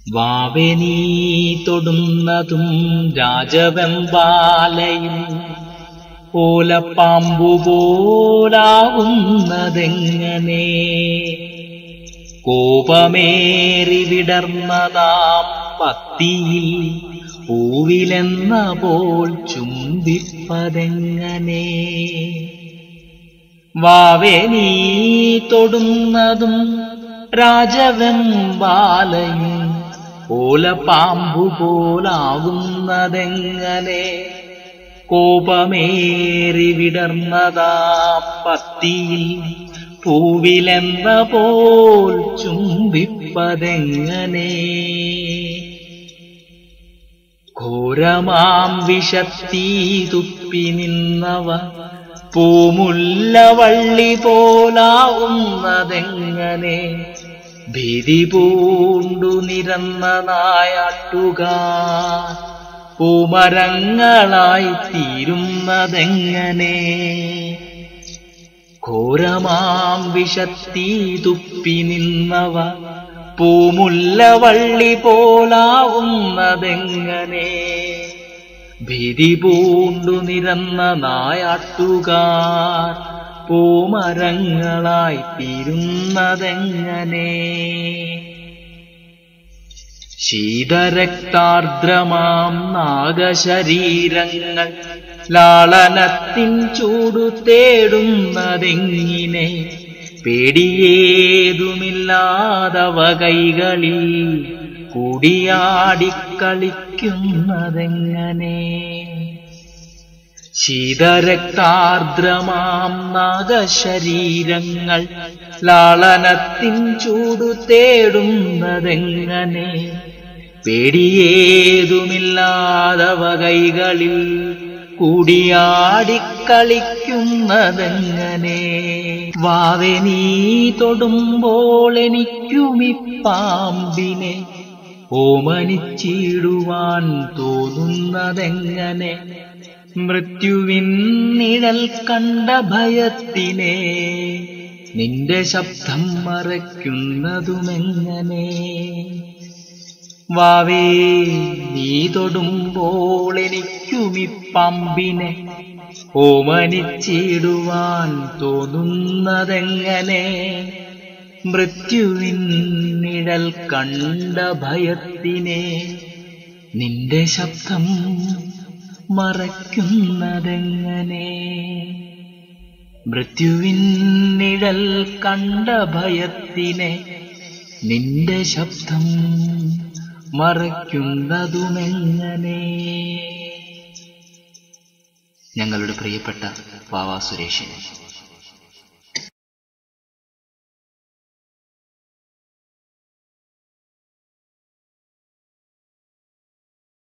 വാവെനീ തൊടുന്നതും രാജവെമ്പാലയും ഓലപ്പാമ്പു പോലാവുന്നതെങ്ങനെ കോപമേറി വിടർന്നതാം പത്തിയിൽ പൂവിലെന്ന പോൽ ചുംബിപ്പതെങ്ങനെ വാവേ നീ തൊടുന്നതും രാജവെമ്പാലയും ഓലപ്പാമ്പു പോലാവുന്നതെങ്ങനെ കോപമേറി വിടർന്നതാ പത്തിയിൽ പൂവിലെന്ന പോൽ ചുംബിപ്പതെങ്ങനെ ഘോരമാം വിഷത്തീ തുപ്പി നിന്നവ പൂമുല്ലവള്ളി പോലാവുന്നതെങ്ങനെ ഭീതി പൂണ്ടു നിരന്ന നായാട്ടുകാർ പൂമരങ്ങളായി തീരുന്നതെങ്ങനെ ഘോരമാം വിഷത്തീ തുപ്പി നിന്നവ പൂമുല്ലവള്ളി പോലാവുന്നതെങ്ങനെ ഭീതി പൂണ്ടു നിരന്ന നായാട്ടുകാർ പൂമരങ്ങളായി തീരുന്നതെങ്ങനെ ശീതരക്താർദ്രമാം നാഗശരീരങ്ങൾ ലാളനത്തിൻ ചൂടു തേടുന്നതെങ്ങിനെ പേടിയേതുമില്ലാതവ കൈകളിൽ കൂടിയാടിക്കളിക്കുന്നതെങ്ങനെ ശീതരക്താർദ്രമാം നാഗശരീരങ്ങൾ ലാളനത്തിൻ ചൂടു തേടുന്നതെങ്ങനെ പേടിയേതുമില്ലാതവ കൈകളിൽ കൂടിയാടിക്കളിക്കുന്നതെങ്ങനെ വാവെ നീ തൊടുമ്പോൾ എനിക്കുമി പാമ്പിനെ ഓമനിച്ചിടുവാൻ തോന്നുന്നതെങ്ങനെ മൃത്യുവിൻ നിഴൽ കണ്ട ഭയത്തിനെ നിന്റെ ശബ്ദം മറയ്ക്കുന്നതുമെങ്ങനെ വാവേ നീ തൊടുമ്പോൾ എനിക്കുമി പമ്പിനെ ഓമനിച്ചിടുവാൻ തോന്നുന്നതെങ്ങനെ മൃത്യുവിൻ നിഴൽ കണ്ട ഭയത്തിനെ നിന്റെ ശബ്ദം മറയ്ക്കുന്നതെങ്ങനെ മൃത്യുവിൻ നിഴൽ കണ്ട ഭയത്തിനെ നിന്റെ ശബ്ദം മറയ്ക്കുന്നതുമെങ്ങനെ ഞങ്ങളുടെ പ്രിയപ്പെട്ട വാവാ സുരേഷൻ